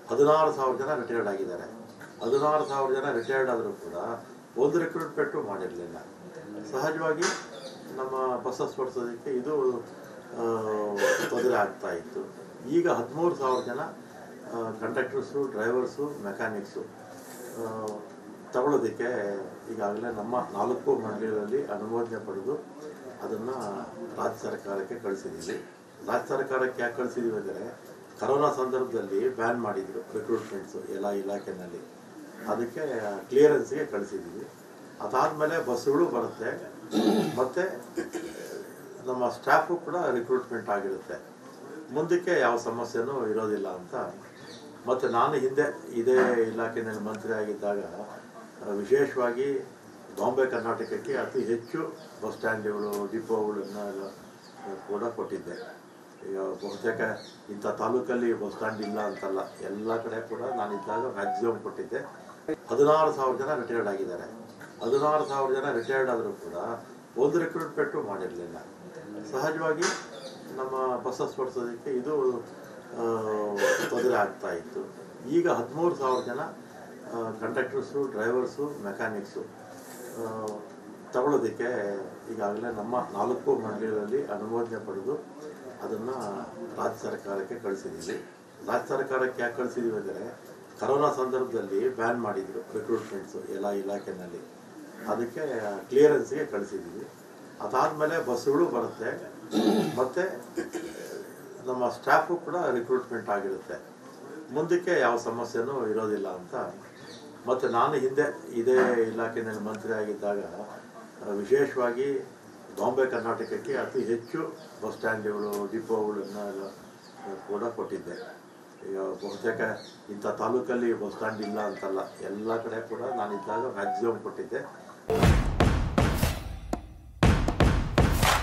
ಹದಿನಾರು ಸಾವಿರ ಜನ ರಿಟೈರ್ಡ್ ಆಗಿದ್ದಾರೆ ಹದಿನಾರು ಸಾವಿರ ಜನ ರಿಟೈರ್ಡ್ ಆದರೂ ಕೂಡ ಒಂದು ರಿಕ್ರೂಟ್ಮೆಂಟು ಮಾಡಿರಲಿಲ್ಲ ಸಹಜವಾಗಿ ನಮ್ಮ ಬಸ್ಸಸ್ ಓಡಿಸೋದಕ್ಕೆ ಇದು ಆ, ತೊಂದರೆ ಆಗ್ತಾ ಇತ್ತು ಈಗ ಹದಿಮೂರು ಸಾವಿರ ಜನ ಕಂಡಕ್ಟರ್ಸು ಡ್ರೈವರ್ಸು ಮೆಕ್ಯಾನಿಕ್ಸು ತಗೊಳ್ಳೋದಕ್ಕೆ ಈಗಾಗಲೇ ನಮ್ಮ ನಾಲ್ಕು ಮಂಡಳಿಗಳಲ್ಲಿ ಅನುಮೋದನೆ ಪಡೆದು ಅದನ್ನು ರಾಜ್ಯ ಸರ್ಕಾರಕ್ಕೆ ಕಳಿಸಿದ್ದೀವಿ ರಾಜ್ಯ ಸರ್ಕಾರಕ್ಕೆ ಯಾಕೆ ಕಳಿಸಿದ್ದೀವಿ ಅಂದರೆ ಕರೋನಾ ಸಂದರ್ಭದಲ್ಲಿ ಬ್ಯಾನ್ ಮಾಡಿದರು ರಿಕ್ರೂಟ್ಮೆಂಟ್ಸು ಎಲ್ಲ ಇಲಾಖೆನಲ್ಲಿ ಅದಕ್ಕೆ ಕ್ಲಿಯರೆನ್ಸ್ಗೆ ಕಳಿಸಿದ್ದೀವಿ ಅದಾದಮೇಲೆ ಬಸ್ಸುಗಳು ಬರುತ್ತೆ ಮತ್ತು ನಮ್ಮ ಸ್ಟಾಫು ಕೂಡ ರಿಕ್ರೂಟ್ಮೆಂಟ್ ಆಗಿರುತ್ತೆ ಮುಂದಕ್ಕೆ ಯಾವ ಸಮಸ್ಯೆನೂ ಇರೋದಿಲ್ಲ ಅಂತ ಮತ್ತು ನಾನು ಹಿಂದೆ ಇದೇ ಇಲಾಖೆಯಲ್ಲಿ ಮಂತ್ರಿ ಆಗಿದ್ದಾಗ ಆ, ವಿಶೇಷವಾಗಿ ಬಾಂಬೆ ಕರ್ನಾಟಕಕ್ಕೆ ಅತಿ ಹೆಚ್ಚು ಬಸ್ ಸ್ಟ್ಯಾಂಡ್ಗಳು ಡಿಪೋಗಳನ್ನ ಎಲ್ಲ ಕೂಡ ಕೊಟ್ಟಿದ್ದೆ ಈಗ ಬಹುತೇಕ ಇಂಥ ತಾಲೂಕಲ್ಲಿ ಬಸ್ ಸ್ಟ್ಯಾಂಡ್ ಇಲ್ಲ ಅಂತಲ್ಲ ಎಲ್ಲ ಕಡೆ ಕೂಡ ನಾನಿದ್ದಾಗ ಮ್ಯಾಕ್ಸಿಮಮ್ ಕೊಟ್ಟಿದ್ದೆ ಹದಿನಾರು ಸಾವಿರ ಜನ ರಿಟೈರ್ಡ್ ಆಗಿದ್ದಾರೆ ಹದಿನಾರು ಸಾವಿರ ಜನ ರಿಟೈರ್ಡ್ ಆದರೂ ಕೂಡ ಒಂದು ರಿಕ್ರೂಟ್ಮೆಂಟು ಮಾಡಿರಲಿಲ್ಲ ಸಹಜವಾಗಿ ನಮ್ಮ ಬಸ್ಸಸ್ ಓಡಿಸೋದಕ್ಕೆ ಇದು ಆ, ತೊಂದರೆ ಆಗ್ತಾ ಇತ್ತು ಈಗ ಹದಿಮೂರು ಸಾವಿರ ಜನ ಕಂಡಕ್ಟರ್ಸು ಡ್ರೈವರ್ಸು ಮೆಕ್ಯಾನಿಕ್ಸು ತಗೊಳ್ಳೋದಕ್ಕೆ ಈಗಾಗಲೇ ನಮ್ಮ ನಾಲ್ಕು ಮಂಡಳಿಗಳಲ್ಲಿ ಅನುಮೋದನೆ ಪಡೆದು ಅದನ್ನು ರಾಜ್ಯ ಸರ್ಕಾರಕ್ಕೆ ಕಳಿಸಿದ್ದೀವಿ ರಾಜ್ಯ ಸರ್ಕಾರಕ್ಕೆ ಯಾಕೆ ಕಳಿಸಿದ್ದೀವಿ ಅಂದರೆ ಕರೋನಾ ಸಂದರ್ಭದಲ್ಲಿ ಬ್ಯಾನ್ ಮಾಡಿದರು ರಿಕ್ರೂಟ್ಮೆಂಟ್ಸು ಎಲ್ಲ ಇಲಾಖೆನಲ್ಲಿ ಅದಕ್ಕೆ ಕ್ಲಿಯರೆನ್ಸ್ಗೆ ಕಳಿಸಿದ್ದೀವಿ ಅದಾದಮೇಲೆ ಬಸ್ಸುಗಳು ಬರುತ್ತೆ ಮತ್ತು ನಮ್ಮ ಸ್ಟಾಫು ಕೂಡ ರಿಕ್ರೂಟ್ಮೆಂಟ್ ಆಗಿರುತ್ತೆ ಮುಂದಕ್ಕೆ ಯಾವ ಸಮಸ್ಯೆನೂ ಇರೋದಿಲ್ಲ ಅಂತ ಮತ್ತು ನಾನು ಹಿಂದೆ ಇದೇ ಇಲಾಖೆಯಲ್ಲಿ ಮಂತ್ರಿ ಆಗಿದ್ದಾಗ ಆ, ವಿಶೇಷವಾಗಿ ಬಾಂಬೆ ಕರ್ನಾಟಕಕ್ಕೆ ಅತಿ ಹೆಚ್ಚು ಬಸ್ ಸ್ಟ್ಯಾಂಡ್ಗಳು ಡಿಪೋಗಳನ್ನ ಎಲ್ಲ ಕೂಡ ಕೊಟ್ಟಿದ್ದೆ ಈಗ ಬಹುತೇಕ ಇಂಥ ತಾಲೂಕಲ್ಲಿ ಬಸ್ ಸ್ಟ್ಯಾಂಡ್ ಇಲ್ಲ ಅಂತಲ್ಲ ಎಲ್ಲ ಕಡೆ ಕೂಡ ನಾನಿದ್ದಾಗ ಮ್ಯಾಕ್ಸಿಮಮ್ ಕೊಟ್ಟಿದ್ದೆ